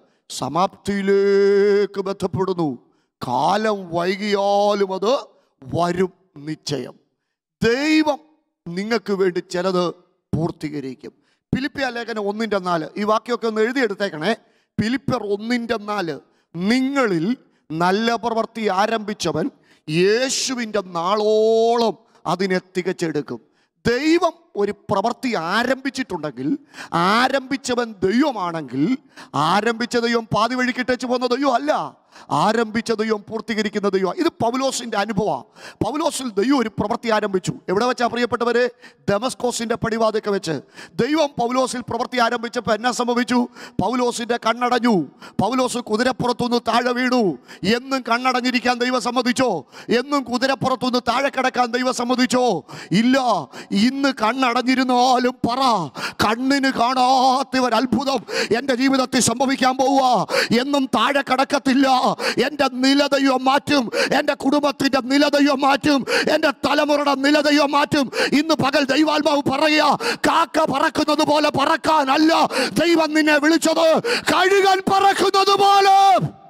സമാപ്തിയിലേക്ക് ബന്ധപ്പെടുന്നു കാലം വൈകിയാലും അത് വരും നിശ്ചയം ദൈവം നിങ്ങൾക്ക് വേണ്ടി ചിലത് പൂർത്തീകരിക്കും ഫിലിപ്പിയ ലേഖനം ഒന്നിൻ്റെ നാല് ഈ വാക്യമൊക്കെ ഒന്ന് എഴുതിയെടുത്തേക്കണേ ഫിലിപ്പിയർ ഒന്നിൻ്റെ നാല് നിങ്ങളിൽ നല്ല പ്രവൃത്തി ആരംഭിച്ചവൻ യേശുവിൻ്റെ നാളോളം അതിനെ തികച്ചെടുക്കും ദൈവം ഒരു പ്രവൃത്തി ആരംഭിച്ചിട്ടുണ്ടെങ്കിൽ ആരംഭിച്ചവൻ ദൈവമാണെങ്കിൽ ആരംഭിച്ച ദൈവം പാതി വഴിക്കിട്ടേച്ച് പോകുന്ന ദൈവം അല്ല ആരംഭിച്ച ദൈവം പൂർത്തീകരിക്കുന്ന ദൈവം ഇത് പൗലോസിന്റെ അനുഭവമാണ് പൗലോസിൽ ദൈവം ഒരു പ്രവൃത്തി ആരംഭിച്ചു എവിടെ വെച്ചാ പ്രിയപ്പെട്ടവരെ ഡെമസ്കോസിന്റെ പടിവാതൊക്കെ വെച്ച് ദൈവം പൗലോസിൽ പ്രവൃത്തി ആരംഭിച്ചപ്പോൾ എന്നാ സംഭവിച്ചു പൗലോസിന്റെ കണ്ണടഞ്ഞു പൗലോസ് കുതിരപ്പുറത്തുനിന്ന് താഴെ വീണു എന്നും കണ്ണടഞ്ഞിരിക്കാൻ ദൈവം സമ്മതിച്ചോ എന്നും കുതിരപ്പുറത്തുനിന്ന് താഴെ കിടക്കാൻ ദൈവം സമ്മതിച്ചോ ഇല്ല ഇന്ന് കണ്ണടഞ്ഞിരുന്നാലും പറ കണ്ണിന് കാണാത്ത ഒരു അത്ഭുതം എൻ്റെ ജീവിതത്തിൽ സംഭവിക്കാൻ പോവുക എന്നും താഴെ കിടക്കത്തില്ല എൻ്റെ നിലതയോ മാറ്റും എൻ്റെ കുടുംബത്തിൻ്റെ നിലതയോ മാറ്റും എൻ്റെ തലമുറയുടെ നിലതയോ മാറ്റും ഇന്ന് പകൽ ദൈവാത്മാവ് പറയുക കാക്ക പറക്കുന്നത് പോലെ പറക്കാനല്ല ദൈവം നിന്നെ വിളിച്ചത് കഴുകൻ പറക്കുന്നത് പോലെ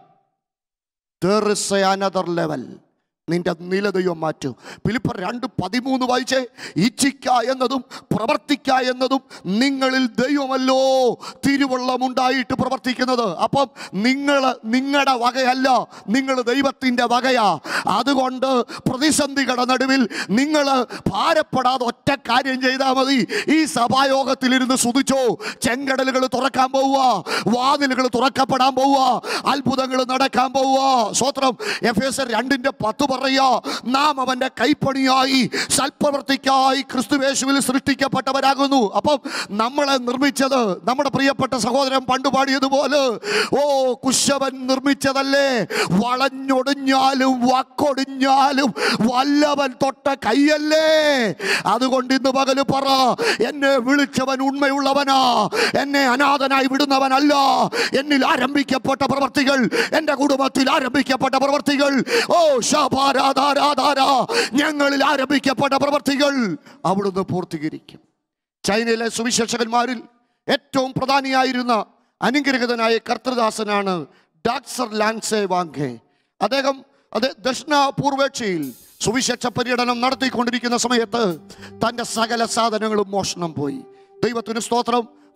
There is another level. നിന്റെ നിലതയും മാറ്റും ഫിലിപ്പർ രണ്ട് പതിമൂന്ന് വായിച്ചേ ഇച്ഛിക്ക എന്നതും പ്രവർത്തിക്ക എന്നതും നിങ്ങളിൽ ദൈവമല്ലോ തിരുവള്ളമുണ്ടായിട്ട് പ്രവർത്തിക്കുന്നത് അപ്പം നിങ്ങൾ നിങ്ങളുടെ വകയല്ല നിങ്ങൾ ദൈവത്തിൻ്റെ വകയാ അതുകൊണ്ട് പ്രതിസന്ധികളുടെ നടുവിൽ നിങ്ങൾ ഭാരപ്പെടാതെ ഒറ്റ കാര്യം ചെയ്താൽ മതി ഈ സഭായോഗത്തിലിരുന്ന് സുതിച്ചോ ചെങ്കടലുകൾ തുറക്കാൻ പോവുക വാതിലുകൾ തുറക്കപ്പെടാൻ പോവുക അത്ഭുതങ്ങൾ നടക്കാൻ പോവുക സ്വത്രം എഫ് എസ് രണ്ടിന്റെ പത്ത് പറയാ നാം അവന്റെ കൈപ്പണിയായി സൽപ്രവർത്തിക്കായി ക്രിസ്തുവേശുവിൽ സൃഷ്ടിക്കപ്പെട്ടവരാകുന്നു അപ്പം നമ്മളെ നിർമ്മിച്ചത് നമ്മുടെ പ്രിയപ്പെട്ട സഹോദരൻ പണ്ട് പാടിയതുപോലെ ഓ കുശവൻ നിർമ്മിച്ചതല്ലേ വളഞ്ഞൊടിഞ്ഞാലും വക്കൊടിഞ്ഞാലും വല്ലവൻ തൊട്ട കൈയല്ലേ അതുകൊണ്ട് ഇന്ന് പകല് പറ എന്നെ വിളിച്ചവൻ ഉണ്മയുള്ളവനാ എന്നെ അനാഥനായി വിടുന്നവനല്ല എന്നിൽ ആരംഭിക്കപ്പെട്ട പ്രവർത്തികൾ എൻ്റെ കുടുംബത്തിൽ ആരംഭിക്കപ്പെട്ട പ്രവർത്തികൾ ഓ ശാപാരാധാരാധാര ഞങ്ങളിൽ ആരംഭിക്കപ്പെട്ട പ്രവർത്തികൾ അവിടുന്ന് പൂർത്തീകരിക്കും ചൈനയിലെ സുവിശേഷകന്മാരിൽ ഏറ്റവും പ്രധാനിയായിരുന്ന അനുഗ്രഹിതനായ കർത്തൃദാസനാണ് ഡാക്സർ ലാൻസെ വാങ്കെ അദ്ദേഹം അത് ദക്ഷിണ പൂർവേക്ഷയിൽ സുവിശേഷ പര്യടനം നടത്തിക്കൊണ്ടിരിക്കുന്ന സമയത്ത് തൻ്റെ സകല സാധനങ്ങളും മോഷണം പോയി ദൈവത്തിന് സ്തോത്രം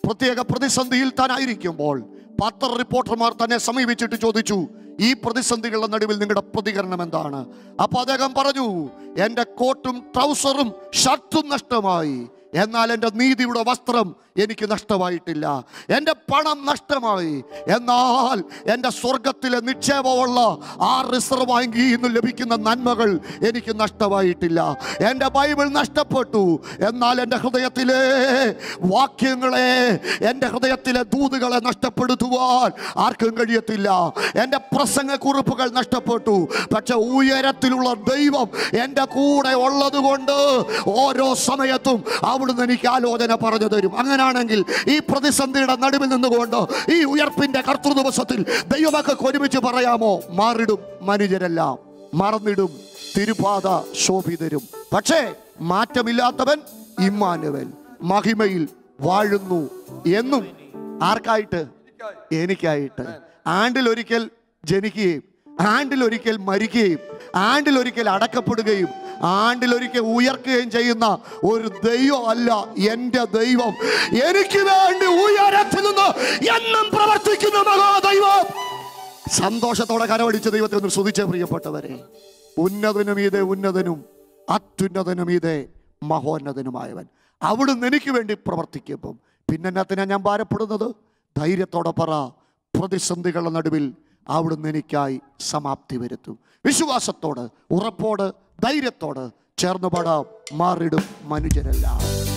പ്രത്യേക പ്രതിസന്ധിയിൽ താനായിരിക്കുമ്പോൾ പത്ര റിപ്പോർട്ടർമാർ തന്നെ സമീപിച്ചിട്ട് ചോദിച്ചു ഈ പ്രതിസന്ധികളുടെ നടുവിൽ നിങ്ങളുടെ പ്രതികരണം എന്താണ് അപ്പൊ അദ്ദേഹം പറഞ്ഞു എൻ്റെ കോട്ടും ട്രൗസറും ഷർട്ടും നഷ്ടമായി എന്നാൽ എൻ്റെ നീതിയുടെ വസ്ത്രം എനിക്ക് നഷ്ടമായിട്ടില്ല എൻ്റെ പണം നഷ്ടമായി എന്നാൽ എൻ്റെ സ്വർഗത്തിലെ നിക്ഷേപമുള്ള ആ റിസർവ് ബാങ്കിൽ നിന്ന് ലഭിക്കുന്ന നന്മകൾ എനിക്ക് നഷ്ടമായിട്ടില്ല എൻ്റെ ബൈബിൾ നഷ്ടപ്പെട്ടു എന്നാൽ എൻ്റെ ഹൃദയത്തിലെ വാക്യങ്ങളെ എൻ്റെ ഹൃദയത്തിലെ ദൂതുകളെ നഷ്ടപ്പെടുത്തുവാൻ ആർക്കും കഴിയത്തില്ല എൻ്റെ പ്രസംഗക്കുറിപ്പുകൾ നഷ്ടപ്പെട്ടു പക്ഷെ ഉയരത്തിലുള്ള ദൈവം എൻ്റെ കൂടെ ഉള്ളത് കൊണ്ട് ഓരോ സമയത്തും അവിടുന്ന് എനിക്ക് ആലോചന പറഞ്ഞു തരും അങ്ങനാണെങ്കിൽ ഈ പ്രതിസന്ധിയുടെ നടുവിൽ നിന്നുകൊണ്ട് ഈ ഉയർപ്പിന്റെ കർത്തൃ ദിവസത്തിൽ ദൈവമൊക്കെ ഒരുമിച്ച് പറയാമോ മാറിടും മനുഷ്യരെല്ലാം മറന്നിടും തിരുപാത ശോഭിതരും പക്ഷേ മാറ്റമില്ലാത്തവൻ ഇമ്മാനുവൽ മഹിമയിൽ വാഴുന്നു എന്നും ആർക്കായിട്ട് എനിക്കായിട്ട് ആണ്ടിലൊരിക്കൽ ജനിക്കുകയും ആണ്ടിലൊരിക്കൽ മരിക്കുകയും ആണ്ടിലൊരിക്കൽ അടക്കപ്പെടുകയും ആണ്ടിലൊരിക്കൽ ഉയർക്കുകയും ചെയ്യുന്ന ഒരു ദൈവം അല്ല എൻ്റെ ദൈവം എനിക്ക് വേണ്ടി ഉയരത്തിൽ നിന്ന് എന്നും പ്രവർത്തിക്കുന്ന മഹാദൈവം സന്തോഷത്തോടെ കരവടിച്ച ദൈവത്തെ ഒന്ന് സ്തുതിച്ച പ്രിയപ്പെട്ടവരെ ഉന്നതനും ഇതേ ഉന്നതനും അത്യുന്നതനും ഇതേ മഹോന്നതനുമായവൻ അവിടുന്ന് എനിക്ക് വേണ്ടി പ്രവർത്തിക്കുമ്പം പിന്നെ എന്നത്തിനാ ഞാൻ ഭാരപ്പെടുന്നത് ധൈര്യത്തോടെ പറ പ്രതിസന്ധികളുടെ നടുവിൽ അവിടുന്ന് എനിക്കായി സമാപ്തി വരുത്തും വിശ്വാസത്തോട് ഉറപ്പോട് ധൈര്യത്തോട് ചേർന്ന് പാടാം മാറിടും മനുഷ്യരെല്ലാം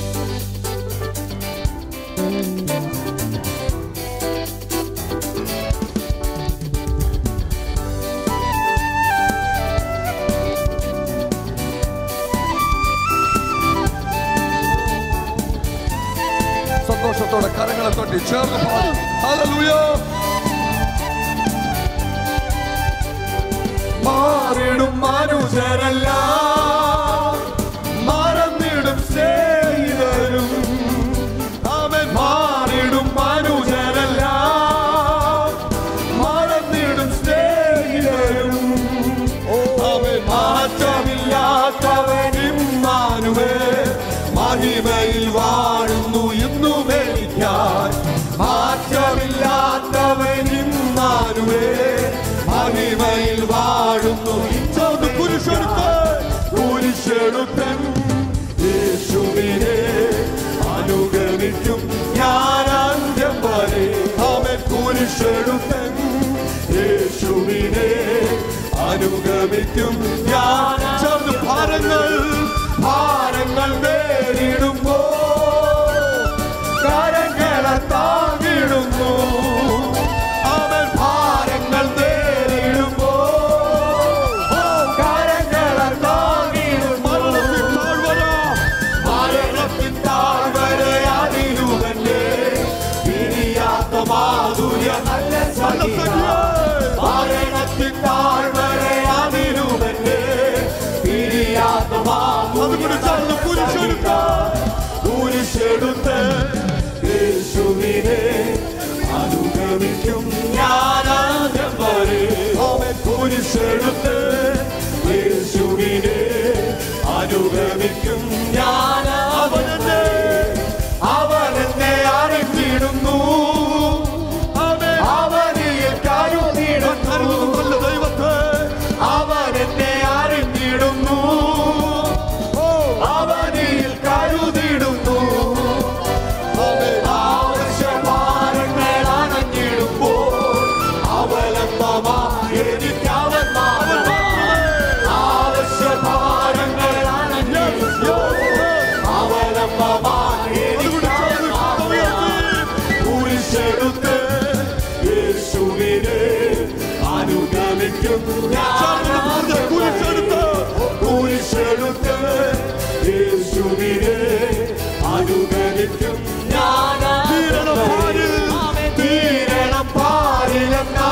സന്തോഷത്തോടെ കരങ്ങളെ തൊട്ടി ചേർന്ന് പാടി ഹല്ലേലൂയ മാറിടും മനുഷ്യരല്ല മറന്നിടും സ്നേഹിതരും അവൻ മാറിടും മനുഷ്യരല്ല മറന്നിടും സ്നേഹിതരും അവൻ മാറ്റമില്ലാത്തവനും മാനുവേ മഹിമയിൽ വാഴുന്നു ഇന്നും എനിക്കാൻ മാറ്റമില്ലാത്തവനും മാനുവേ മഹിമയിൽ വാഴുന്നു ഇച്ചോന്ന് കുരിശെടുത്ത് കുരിശെടുത്തൻ യേശുവിനെ അനുഗമിക്കും ഞാൻ അന്ത്യം വരെ അവൻ കുരിശെടുത്തൻ യേശുവിനെ അനുഗമിക്കും ഞാൻ ചേർന്ന് ഭാരങ്ങൾ ഭാരങ്ങൾ നേരിടുമ്പോ കരങ്ങളെ താങ്ങിടുന്നു അവൻ ഭാരങ്ങൾ നേരിടുമ്പോ കരങ്ങളെ താങ്ങിടുന്നു മരണത്തിൻ താഴ്വര അതിരുവല്ലേ പിരിയാത്ത മാധുര്യ നല്ല സഖിയ മരണത്തിൻ താഴ്വര അതിരുവല്ലേ പിരിയാത്ത മാധുര്യ കുരിശെടുത്ത് യേശുവിനെ അനുഗമിക്കും ഞാനാദ്യം വരെ അവൻ കുരിശെടുത്ത് യേശുവിനെ അനുഗമിക്കും ഞാൻ അവനെ അവനെന്നെ അറിഞ്ഞിടുന്നു അവനിൽ കരുതിടുന്നു ദൈവത്തെ അവനെന്നെ അറിഞ്ഞിടുന്നു അവനിൽ കരുതിടുന്നു ആവശ്യഭാരങ്ങൾ അണഞ്ഞിടുമ്പോൾ അവലംബമായി എനിക്ക് അവൻ ആവശ്യഭാരങ്ങൾ അണഞ്ഞിടുമ്പോൾ അവലംബമായി എനിക്ക് അവൻ കുരിശെടുത്ത് യേശുവിനെ അനുഗമിക്കും ഞാൻ കുരിശെടുത്ത് കുരിശെടുത്ത് യേശുവിനെ അനുഗമിക്കും ഞാൻ തീരണം പാരിൽ തീരണം പാരിലെന്നാ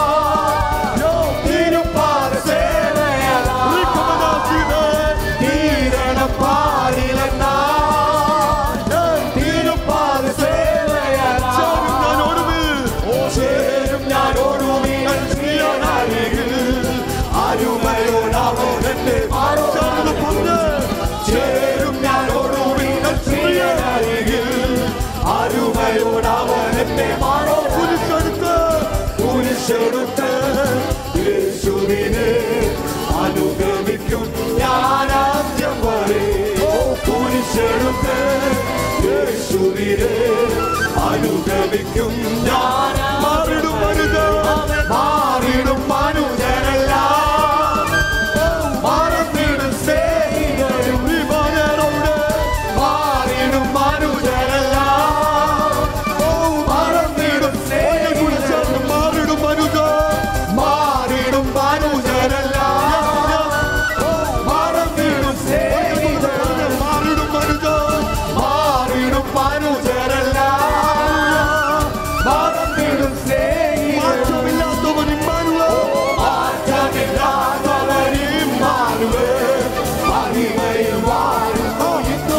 തിരുപ്പാത സേവയതാ തീരണം പാരിലെന്നാ തിരുപ്പാത സേവയതാ ചേരും ഞാൻ ഒടുവിൽ പ്രിയനരികിൽ അരുമയോടവന്റെ ചേരും ഞാൻ ഒടുവിൽ പ്രിയനരികിൽ അരുമയോ കുരിശെടുത്ത് യേശുവിനെ അനുഗമിക്കും ഞാനാദ്യം വരെ ഓ കുരിശെടുത്ത് യേശുവിനെ അനുഗമിക്കും ഞാൻ മാറിടും മനുജ മാറിടും മനുജരെല്ലാം മറന്നിടും സ്നേഹിതരും വിമലരോട് മാറിടും മനുജരെല്ലാം മറന്നിടും സ്നേഹിതരും മാറിടും മനുജ മാറിടും മനുജരെല്ലാം മറന്നിടും സ്നേഹിതരും മാറിടും മനുജ മാറിടും മനുജരെല്ലാം മറന്നിടും സ്നേഹിതരും മാറ്റമില്ലാത്തവൻ ഇമ്മാനുവേൽ മഹിമയിൽ വാഴുന്നു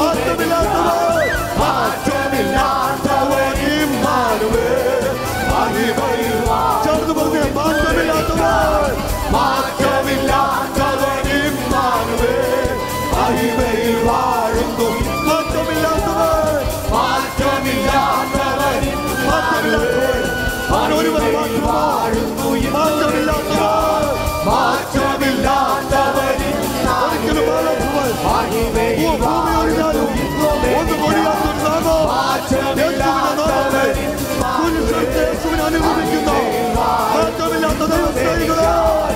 മാറ്റമില്ലാത്തവൻ ഇമ്മാനുവേൽ മഹിമയിൽ ചേർന്ന് പറഞ്ഞേ മാറ്റമില്ലാത്തവൻ മാറ്റമില്ലാത്തവൻ ഇമ്മാനുവേൽ മഹിമയിൽ വാഴുന്നു മാറ്റമില്ലാത്തവൻ മാറ്റമില്ലാത്തവൻ മാറ്റമില്ലാത്തവൻ അവനൊരുവൻ വാഴുന്നു മാറ്റമില്ലാത്തവൻ മാറ്റമില്ലാത്തവൻ ഒരിക്കലും മാറാത്തവൻ ഭൂമി ഒഴിഞ്ഞാലും ഒന്ന് മൊഴിയാത്തൊരു നാമം യേശുവിന്റെ നാമത്തിൽ കുരിശിൽ യേശുവിനെ അനുഗമിക്കുന്ന മാറ്റമില്ലാത്ത ദൈവസ്നേഹികളെ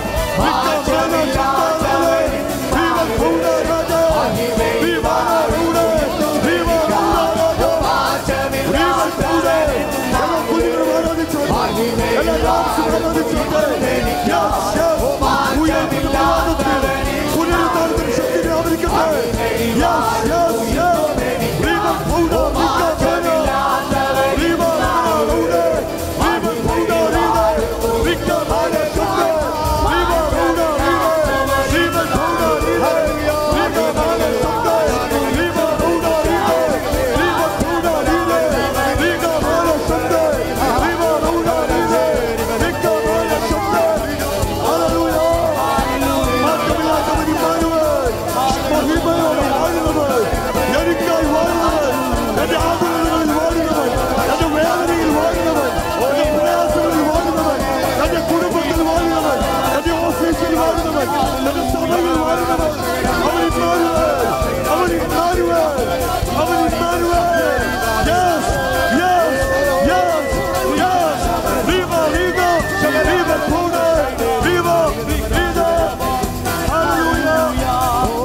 എനിക്കായി വാഴുന്നവൻ എന്റെ ആഗ്രഹങ്ങളിൽ വാഴുന്നവൻ എന്റെ വേദനയിൽ വാഴുന്നവൻ എന്റെ പ്രയാസങ്ങളിൽ വാഴുന്നവൻ എന്റെ കുടുംബത്തിൽ വാഴുന്നവൻ എന്റെ ഓഫീസിൽ വാഴുന്നവൻ എന്റെ സഭയിൽ വാഴുന്നവൻ അവൻ ഇമ്മാനുവേൽ അവൻ ഇമ്മാനുവേൽ അവൻ Immanuel Yes, yes, yes, yes. Viva, viva, viva Pune, viva, viva. Hallelujah.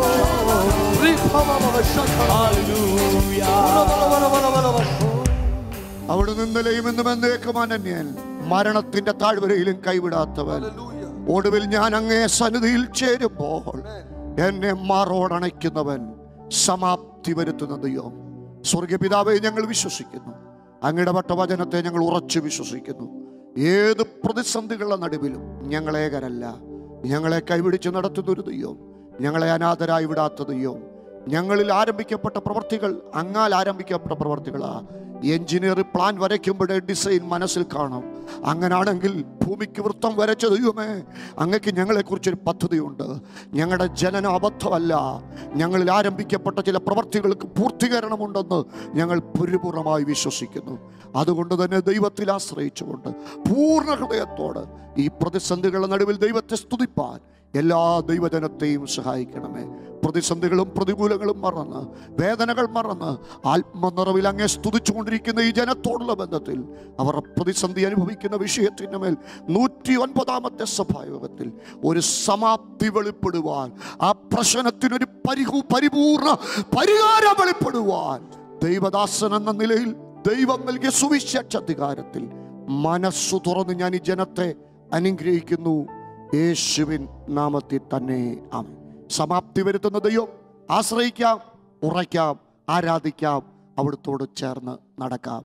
അവിടെ നിന്നലെയും ഇന്നും എന്നേക്കും അനന്യൻ മരണത്തിന്റെ താഴ്വരയിലും കൈവിടാത്തവൻ ഒടുവിൽ ഞാൻ അങ്ങേ സന്നിധിയിൽ ചേരുമ്പോൾ എന്നെ മാറോടണയ്ക്കുന്നവൻ സമാപ്തി വരുത്തുന്ന ദൈവം സ്വർഗപിതാവെ ഞങ്ങൾ വിശ്വസിക്കുന്നു അങ്ങയുടെ വട്ടവചനത്തെ ഞങ്ങൾ ഉറച്ചു വിശ്വസിക്കുന്നു ഏത് പ്രതിസന്ധികളുടെ നടുവിലും ഞങ്ങളേകരല്ല ഞങ്ങളെ കൈപിടിച്ച് നടത്തുന്ന ഒരു ദൈവം ഞങ്ങളെ അനാഥരായി വിടാത്ത ദൈവം ഞങ്ങളിൽ ആരംഭിക്കപ്പെട്ട പ്രവർത്തികൾ അങ്ങാൽ ആരംഭിക്കപ്പെട്ട പ്രവർത്തികളാ എഞ്ചിനീയർ പ്ലാൻ വരയ്ക്കുമ്പോഴേ ഡിസൈൻ മനസ്സിൽ കാണും അങ്ങനാണെങ്കിൽ ഭൂമിക്ക് വൃത്തം വരച്ച ദൈവമേ അങ്ങക്ക് ഞങ്ങളെക്കുറിച്ചൊരു പദ്ധതിയുണ്ട് ഞങ്ങളുടെ ജനനം അബദ്ധമല്ല ഞങ്ങളിൽ ആരംഭിക്കപ്പെട്ട ചില പ്രവർത്തികൾക്ക് പൂർത്തീകരണമുണ്ടെന്ന് ഞങ്ങൾ പരിപൂർണമായി വിശ്വസിക്കുന്നു അതുകൊണ്ട് തന്നെ ദൈവത്തിൽ ആശ്രയിച്ചുകൊണ്ട് പൂർണ്ണ ഹൃദയത്തോട് ഈ പ്രതിസന്ധികളുടെ നടുവിൽ ദൈവത്തെ സ്തുതിപ്പാൻ എല്ലാ ദൈവജനത്തെയും സഹായിക്കണമേ പ്രതിസന്ധികളും പ്രതികൂലങ്ങളും മറന്ന് വേദനകൾ മറന്ന് ആത്മനിറവിൽ അങ്ങേ സ്തുതിച്ചുകൊണ്ടിരിക്കുന്ന ഈ ജനത്തോടുള്ള ബന്ധത്തിൽ അവർ പ്രതിസന്ധി അനുഭവിക്കുന്ന വിഷയത്തിൻ്റെ മേൽ നൂറ്റി ഒൻപതാമത്തെ സഭായോഗത്തിൽ ഒരു സമാപ്തി വെളിപ്പെടുവാൻ ആ പ്രശ്നത്തിനൊരു പരിഹു പരിപൂർണ പരിഹാരം വെളിപ്പെടുവാൻ ദൈവദാസൻ എന്ന നിലയിൽ ദൈവം നൽകിയ സുവിശേഷ അധികാരത്തിൽ മനസ്സു തുറന്ന് ഞാൻ ഈ ജനത്തെ അനുഗ്രഹിക്കുന്നു യേശുവിൻ നാമത്തിൽ തന്നെ ആമേൻ സമാപ്തി വരുത്തുന്ന ദൈവം ആശ്രയിക്കാം ഉറയ്ക്കാം ആരാധിക്കാം അവിടുത്തോട് ചേർന്ന് നടക്കാം